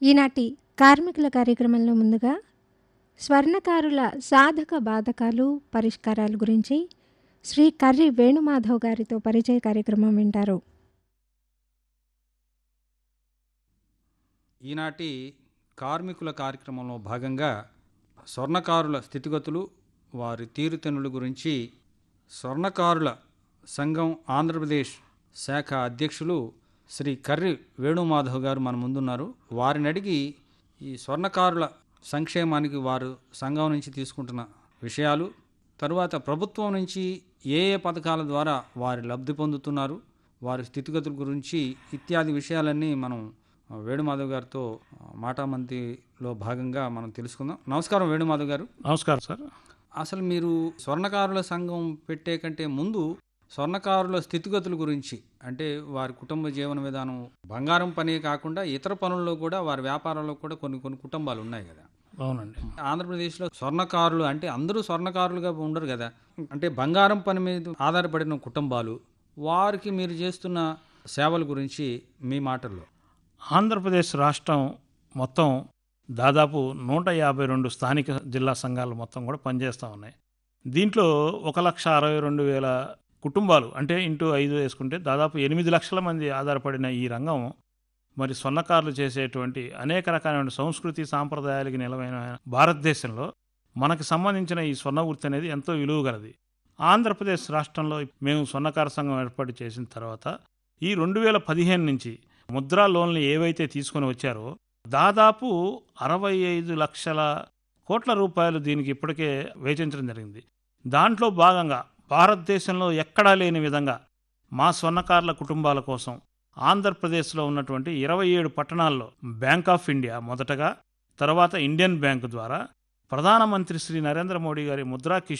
ఈనాటి కార్మికుల కార్యక్రమంలో ముందుగా స్వర్ణకారుల సాధక బాధకాలు పరిష్కారాల గురించి శ్రీ కర్రి వేణుమాధవ్ గారితో పరిచయ కార్యక్రమం వింటారు ఈనాటి కార్మికుల కార్యక్రమంలో భాగంగా స్వర్ణకారుల స్థితిగతులు వారి తీరుతెన్నుల గురించి స్వర్ణకారుల సంఘం ఆంధ్రప్రదేశ్ శాఖ అధ్యక్షులు శ్రీ కర్రి వేణుమాధవ్ గారు మన ముందున్నారు వారిని అడిగి ఈ స్వర్ణకారుల సంక్షేమానికి వారు సంఘం నుంచి తీసుకుంటున్న విషయాలు తరువాత ప్రభుత్వం నుంచి ఏ ఏ పథకాల ద్వారా వారి లబ్ధి పొందుతున్నారు వారి స్థితిగతుల గురించి ఇత్యాది విషయాలన్నీ మనం ఆ, వేణుమాధవ్ గారితో ఆ, మాటామంతిలో భాగంగా మనం తెలుసుకుందాం నమస్కారం వేణుమాధవ్ గారు నమస్కారం సార్ అసలు మీరు స్వర్ణకారుల సంఘం పెట్టే కంటే ముందు స్వర్ణకారుల స్థితిగతుల గురించి అంటే వారి కుటుంబ జీవన విధానం బంగారం పనే కాకుండా ఇతర పనుల్లో కూడా వారి వ్యాపారంలో కూడా కొన్ని కొన్ని కుటుంబాలు ఉన్నాయి కదా అవునండి ఆంధ్రప్రదేశ్లో స్వర్ణకారులు అంటే అందరూ స్వర్ణకారులుగా ఉండరు కదా అంటే బంగారం పని మీద ఆధారపడిన కుటుంబాలు వారికి మీరు చేస్తున్న సేవల గురించి మీ మాటల్లో ఆంధ్రప్రదేశ్ రాష్ట్రం మొత్తం దాదాపు నూట యాభై రెండు స్థానిక జిల్లా సంఘాలు మొత్తం కూడా పనిచేస్తూ ఉన్నాయి దీంట్లో ఒక లక్ష అరవై రెండు వేల కుటుంబాలు అంటే ఇంటూ ఐదు వేసుకుంటే దాదాపు ఎనిమిది లక్షల మంది ఆధారపడిన ఈ రంగం మరి స్వర్ణకారులు చేసేటువంటి అనేక రకాలైన సంస్కృతి సాంప్రదాయాలకి నిలవైన భారతదేశంలో మనకి సంబంధించిన ఈ స్వర్ణ వృత్తి అనేది ఎంతో విలువగలది ఆంధ్రప్రదేశ్ రాష్ట్రంలో మేము స్వర్ణకార సంఘం ఏర్పాటు చేసిన తర్వాత ఈ రెండు వేల పదిహేను నుంచి ముద్రా లోన్లు ఏవైతే తీసుకొని వచ్చారో దాదాపు అరవై ఐదు లక్షల కోట్ల రూపాయలు దీనికి ఇప్పటికే వేచించడం జరిగింది దాంట్లో భాగంగా భారతదేశంలో ఎక్కడా లేని విధంగా మా స్వర్ణకారుల కుటుంబాల కోసం ఆంధ్రప్రదేశ్లో ఉన్నటువంటి ఇరవై ఏడు పట్టణాల్లో బ్యాంక్ ఆఫ్ ఇండియా మొదటగా తర్వాత ఇండియన్ బ్యాంక్ ద్వారా ప్రధానమంత్రి శ్రీ నరేంద్ర మోడీ గారి ముద్రా కిషోర్